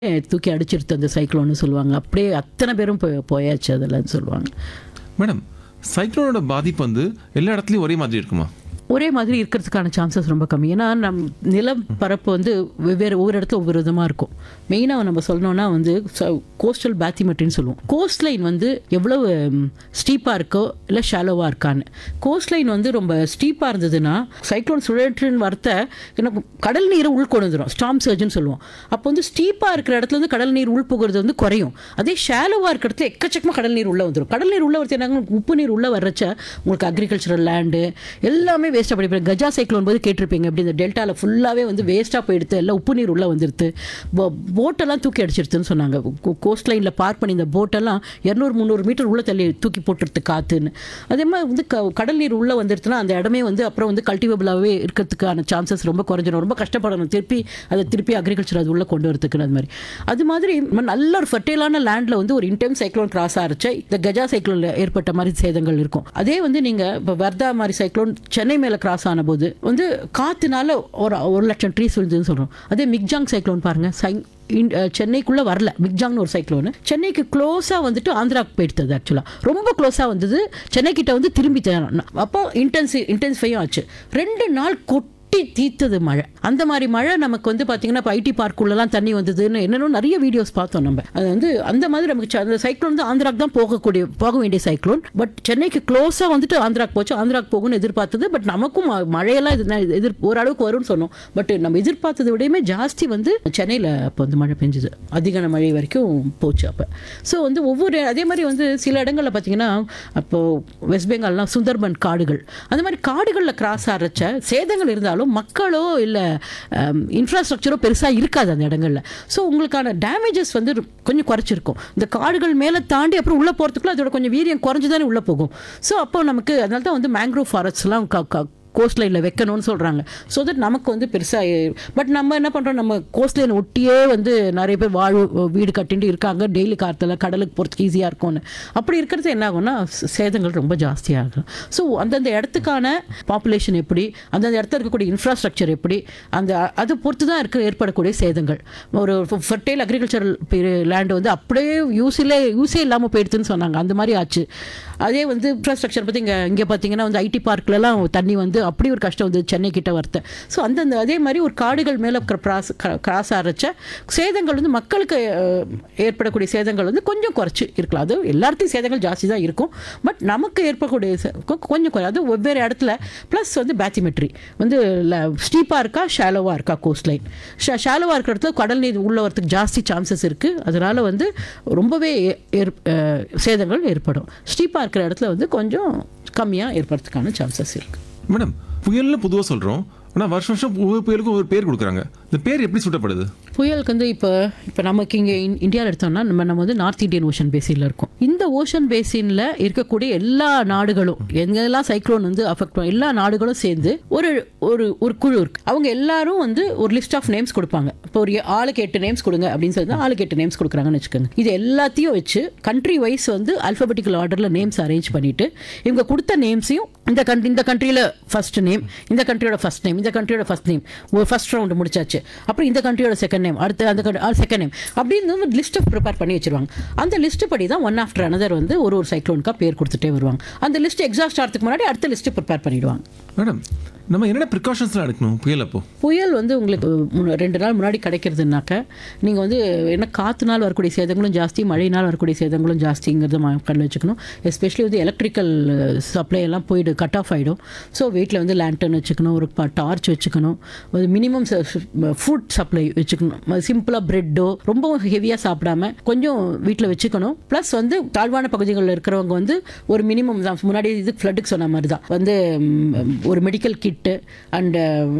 தூக்கி அடிச்சிருத்து அந்த சைக்ளோன்னு சொல்லுவாங்க அப்படியே அத்தனை பேரும் போய் போயாச்சு அதில்ன்னு சொல்லுவாங்க மேடம் சைக்ளோனோட பாதிப்பு வந்து எல்லா இடத்துலையும் ஒரே மாதிரி இருக்குமா ஒரே மாதிரி இருக்கிறதுக்கான சான்சஸ் ரொம்ப கம்மி ஏன்னா நம் நிலம் பரப்பு வந்து வெவ்வேறு ஒவ்வொரு இடத்துல ஒவ்வொரு விதமாக இருக்கும் மெயினாக நம்ம சொல்லணும்னா வந்து கோஸ்டல் பேத்திமெட்ரின்னு சொல்லுவோம் கோஸ்ட் லைன் வந்து எவ்வளவு ஸ்டீப்பாக இருக்கோ இல்லை ஷாலோவாக இருக்கான்னு கோஸ்ட் லைன் வந்து ரொம்ப ஸ்டீப்பாக இருந்ததுன்னா சைக்ளோன் சுழற்றின்னு வரத்த எனக்கு கடல் நீரை உள்கொண்டு வந்துடும் ஸ்டாம் சர்ஜ்னு சொல்லுவோம் அப்போ வந்து ஸ்டீப்பாக இருக்கிற இடத்துல வந்து கடல் நீர் உள்புகிறது வந்து குறையும் அதே ஷாலோவாக இருக்கிற இடத்துல எக்கச்சக்கமாக கடல் நீர் உள்ளே வந்துடும் கடல் நீர் உள்ளே வரது என்ன உப்பு நீர் உள்ளே வர்றச்ச உங்களுக்கு அக்ரிகல்ச்சரல் லேண்டு எல்லாமே வேஸ்ட்டாக படிப்பேன் கஜா சைக்ளோன் போது கேட்டிருப்பீங்க அப்படி இந்த டெல்டாவில் ஃபுல்லாகவே வந்து வேஸ்ட்டாக போயிடுத்து எல்லாம் உப்பு நீர் உள்ளே வந்துடுது போட்டெல்லாம் தூக்கி அடிச்சிருதுன்னு சொன்னாங்க கோஸ்ட் லைனில் பார்க் பண்ணி இந்த போட்டெல்லாம் இரநூறு முந்நூறு மீட்டர் உள்ளே தள்ளி தூக்கி போட்டுருது காற்றுன்னு அதே மாதிரி வந்து க கடல் நீர் உள்ளே வந்துடுதுன்னா அந்த இடமே வந்து அப்புறம் வந்து கல்டிவேபிளாகவே இருக்கிறதுக்கான சான்சஸ் ரொம்ப குறைஞ்சிடும் ரொம்ப கஷ்டப்படணும் திருப்பி அதை திருப்பி அக்ரிகல்ச்சர் அது உள்ளே கொண்டு வரதுக்குன்னு அது மாதிரி அது மாதிரி ம- நல்ல ஒரு ஃபர்டைலான லேண்டில் வந்து ஒரு இன்டைம் சைக்ளோன் கிராஸ் ஆகிருச்ச இந்த கஜா சைக்ளோனில் ஏற்பட்ட மாதிரி சேதங்கள் இருக்கும் அதே வந்து நீங்கள் இப்போ வர்தா மாதிரி சைக்ளோன் சென்னை மேலே கிராஸ் ஆனபோது வந்து காற்றுனால ஒரு ஒரு லட்சம் ட்ரீஸ் விழுதுன்னு சொல்கிறோம் அதே மிக்ஜாங் சைக்ளோன் பாருங்கள் சை இன்- அஹ் சென்னைக்குள்ள வரல மிக்ஜாங்னு ஒரு சைக்ளோனு சென்னைக்கு க்ளோஸாக வந்துட்டு ஆந்திராக்கு போயிடுது ஆக்சுவலாக ரொம்ப க்ளோஸாக வந்தது சென்னை கிட்ட வந்து திரும்பி தே- அப்போ இன்டென்சி இன்டென்சிஃபையும் ஆச்சு ரெண்டு நாள் கொட்டி தீர்த்தது மழை அந்த மாதிரி மழை நமக்கு வந்து பார்த்தீங்கன்னா இப்போ ஐடி பார்க்குள்ளலாம் தண்ணி வந்ததுன்னு என்னென்ன நிறைய வீடியோஸ் பார்த்தோம் நம்ம அது வந்து அந்த மாதிரி நமக்கு ச- அந்த சைக்ளோன் வந்து ஆந்திராக்கு தான் போகக்கூடிய போக வேண்டிய சைக்ளோன் பட் சென்னைக்கு க்ளோஸாக வந்துட்டு ஆந்திராக்கு போச்சு ஆந்திராக்கு போகும்னு எதிர்பார்த்தது பட் நமக்கும் ம- மழையெல்லாம் இது நான் எதிர் ஓரளவுக்கு வரும்னு சொன்னோம் பட் நம்ம எதிர்பார்த்ததை விடையுமே ஜாஸ்தி வந்து சென்னையில் அப்போ வந்து மழை பெஞ்சுது அதிக மழை வரைக்கும் போச்சு அப்போ ஸோ வந்து ஒவ்வொரு அதே மாதிரி வந்து சில இடங்களில் பார்த்தீங்கன்னா அப்போது வெஸ்ட் பெங்கால்லாம் சுந்தர்பன் காடுகள் அந்த மாதிரி காடுகளில் கிராஸ் ஆகிறச்ச சேதங்கள் இருந்தாலும் மக்களோ இல்லை இன்ஃப்ராஸ்ட்ரக்சரோ பெருசாக இருக்காது அந்த இடங்களில் ஸோ உங்களுக்கான டேமேஜஸ் வந்து கொஞ்சம் குறைச்சிருக்கும் இந்த காடுகள் மேலே தாண்டி அப்புறம் உள்ளே போகிறதுக்குள்ள அதோட கொஞ்சம் வீரியம் குறைஞ்சு தானே உள்ளே போகும் ஸோ அப்போ நமக்கு அதனால தான் வந்து மேங்க்ரோவ் ஃபாரஸ்ட்லாம் க க கோஸ்ட் லைனில் வைக்கணும்னு சொல்கிறாங்க ஸோ தட் நமக்கு வந்து பெருசாக பட் நம்ம என்ன பண்ணுறோம் நம்ம கோஸ்ட் லைன் ஒட்டியே வந்து நிறைய பேர் வாழ் வீடு கட்டிட்டு இருக்காங்க டெய்லி காலத்தில் கடலுக்கு போகிறதுக்கு ஈஸியாக இருக்கும்னு அப்படி இருக்கிறது என்ன ஆகும்னா ச- சேதங்கள் ரொம்ப ஜாஸ்தியாகும் ஸோ அந்தந்த இடத்துக்கான பாப்புலேஷன் எப்படி அந்தந்த இடத்துல இருக்கக்கூடிய இன்ஃப்ராஸ்ட்ரக்சர் எப்படி அந்த அது பொறுத்து தான் இருக்க ஏற்படக்கூடிய சேதங்கள் ஒரு ஃபர்டைல் அக்ரிகல்ச்சரல் லேண்ட் வந்து அப்படியே யூஸிலே யூஸே இல்லாமல் போயிடுதுன்னு சொன்னாங்க அந்த மாதிரி ஆச்சு அதே வந்து இன்ஃப்ராஸ்ட்ரக்சர் பற்றி இங்கே இங்கே பார்த்தீங்கன்னா வந்து ஐடி பார்க்லலாம் தண்ணி வந்து அப்படி ஒரு கஷ்டம் வந்து சென்னை கிட்ட வரத்த ஸோ அந்தந்த அதே மாதிரி ஒரு காடுகள் மேலே கிராஸ் கிராஸ் ஆரச்ச சேதங்கள் வந்து மக்களுக்கு அஹ், ஏற்படக்கூடிய சேதங்கள் வந்து கொஞ்சம் குறைச்சி இருக்கலாம் அது எல்லாத்தையும் சேதங்கள் ஜாஸ்தி தான் இருக்கும் பட் நமக்கு ஏற்படக்கூடிய சே- கொ- கொஞ்சம் குறை அது வெவ்வேறு இடத்துல ப்ளஸ் வந்து பேத்திமெட்ரி வந்து ஸ்டீப்பாக இருக்கா ஷாலோவாக இருக்கா கோஸ்ட் லைன் ஷாலோவாக இருக்கிற இடத்துல கடல் நீர் உள்ள வரதுக்கு ஜாஸ்தி சான்சஸ் இருக்குது அதனால் வந்து ரொம்பவே ஏ- ஏற்- அஹ், சேதங்கள் ஏற்படும் ஸ்டீப்பாக இருக்கிற இடத்துல வந்து கொஞ்சம் கம்மியாக ஏற்படுறதுக்கான சான்சஸ் இருக்குது மேடம் புயல்னு பொதுவாக சொல்கிறோம் ஆனால் வருஷம் வருஷம் ஒவ்வொரு புயலுக்கும் ஒவ்வொரு பேர் கொடுக்குறாங்க இந்த பேர் எப்படி சுட்டப்படுது புயலுக்கு வந்து இப்போ இப்போ நமக்கு இங்கே இந்தியாவில் எடுத்தோம்னா நம்ம நம்ம வந்து நார்த் இந்தியன் ஓஷன் பேசினில் இருக்கோம் இந்த ஓஷன் பேசினில் இருக்கக்கூடிய எல்லா நாடுகளும் எங்கெல்லாம் சைக்ளோன் வந்து அஃபெக்ட் பண்ணும் எல்லா நாடுகளும் சேர்ந்து ஒரு ஒரு ஒரு குழு இருக்கு அவங்க எல்லாரும் வந்து ஒரு லிஸ்ட் ஆஃப் நேம்ஸ் கொடுப்பாங்க இப்போ ஒரு ஆளுக்கு எட்டு நேம்ஸ் கொடுங்க அப்படின்னு சொல்லி தான் ஆளுக்கு எட்டு நேம்ஸ் கொடுக்குறாங்கன்னு வச்சுக்கோங்க இது எல்லாத்தையும் வச்சு கண்ட்ரி வைஸ் வந்து அல்பபெட்டிக்கல் ஆர்டரில் நேம்ஸ் அரேஞ்ச் பண்ணிட்டு இவங்க கொடுத்த நேம்ஸையும் இந்த கண்ட்ரி இந்த கண்ட்ரியில் ஃபர்ஸ்ட் நேம் இந்த கண்ட்ரியோட ஃபர்ஸ்ட் நேம் இந்த கண்ட்ரியோட ஃபர்ஸ்ட் நேம் ஒரு ஃபர்ஸ்ட் ரவுண்டு முடிச்சாச்சு அப்புறம் இந்த கண்ட்ரியோட செகண்ட் நேம் அடுத்து அந்த செகண்ட் நேம் அப்படின்னு ஒரு லிஸ்ட்டை ப்ரிப்பேர் பண்ணி வச்சிருவாங்க அந்த லிஸ்ட் படி தான் ஒன் ஆஃப்டர் another வந்து ஒரு ஒரு சைக்ளோனுக்காக பேர் கொடுத்துட்டே வருவாங்க அந்த லிஸ்ட் எக்ஸாஸ்ட் ஆகிறதுக்கு முன்னாடி அடுத்த லிஸ்ட்டு ப்ரிப்பேர் பண்ணிடுவாங்க மேடம் நம்ம என்னென்ன ப்ரிகாஷன்ஸ்லாம் எடுக்கணும் புயல் அப்போ புயல் வந்து உங்களுக்கு முன்ன- ரெண்டு நாள் முன்னாடி கிடைக்கிறதுனாக்க நீங்கள் வந்து என்ன காற்றுனால் வரக்கூடிய சேதங்களும் ஜாஸ்தி மழையினால் வரக்கூடிய சேதங்களும் ஜாஸ்திங்கிறத கண்ணில் வச்சுக்கணும் எஸ்பெஷலி வந்து எலக்ட்ரிக்கல் சப்ளை எல்லாம் போயிடு கட் ஆஃப் ஆகிடும் ஸோ வீட்டில் வந்து லேண்டன் வச்சுக்கணும் ஒரு டார்ச் வச்சுக்கணும் ஒரு மினிமம் ஃபுட் சப்ளை வச்சுக்கணும் சிம்பிளாக ப்ரெட்டோ ரொம்ப ஹெவியாக சாப்பிடாம கொஞ்சம் வீட்டில் வச்சுக்கணும் ப்ளஸ் வந்து தாழ்வான பகுதிகளில் இருக்கிறவங்க வந்து ஒரு மினிமம் தான் முன்னாடி இது ஃப்ளட்டுக்கு சொன்ன மாதிரி தான் வந்து ம், ஒரு மெடிக்கல் கிட்டு அண்ட்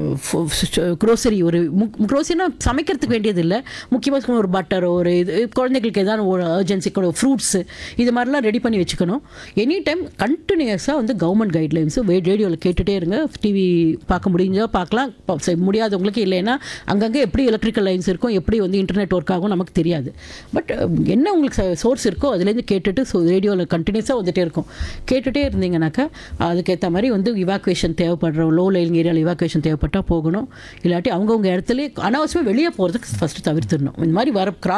க்ரோசரி ஒரு க்ரோசரினா சமைக்கிறதுக்கு வேண்டியது இல்லை முக்கியமாக ஒரு பட்டர் ஒரு இது குழந்தைகளுக்கு ஏதாவது ஒரு அர்ஜென்சிக்கு ஒரு ஃப்ரூட்ஸு இது மாதிரிலாம் ரெடி பண்ணி வச்சுக்கணும் எனி டைம் கண்டினியூஸாக வந்து கவர்மெண்ட் கைட்லைன்ஸு ரேடியோவில் கேட்டுகிட்டே இருங்க டிவி பார்க்க முடிஞ்சா பார்க்கலாம் ப- சரி, முடியாதவங்களுக்கு இல்லைன்னா அங்கங்கே எப்படி எலக்ட்ரிக்கல் லைன்ஸ் இருக்கும் எப்படி வந்து இன்டர்நெட் ஒர்க் ஆகும் நமக்கு தெரியாது பட் என்ன உங்களுக்கு சோர்ஸ் இருக்கோ அதுலேருந்து கேட்டுட்டு ஸோ ரேடியோவில் கண்டினியூஸாக வந்துட்டே இருக்கும் கேட்டுகிட்டே இருந்தீங்கன்னாக்கா அதுக்கேற்ற மாதிரி வந்து இவாக்குவேஷன் தேவைப்படுற லோ லைன் ஏரியாவில் இவாக்குவேஷன் தேவைப்பட்டால் போகணும் இல்லாட்டி அவங்கவுங்க இடத்துல அனாவசியமாக வெளியே போகிறதுக்கு ஃபஸ்ட்டு தவிர்த்துடணும் இந்த மாதிரி வர கிராஸ்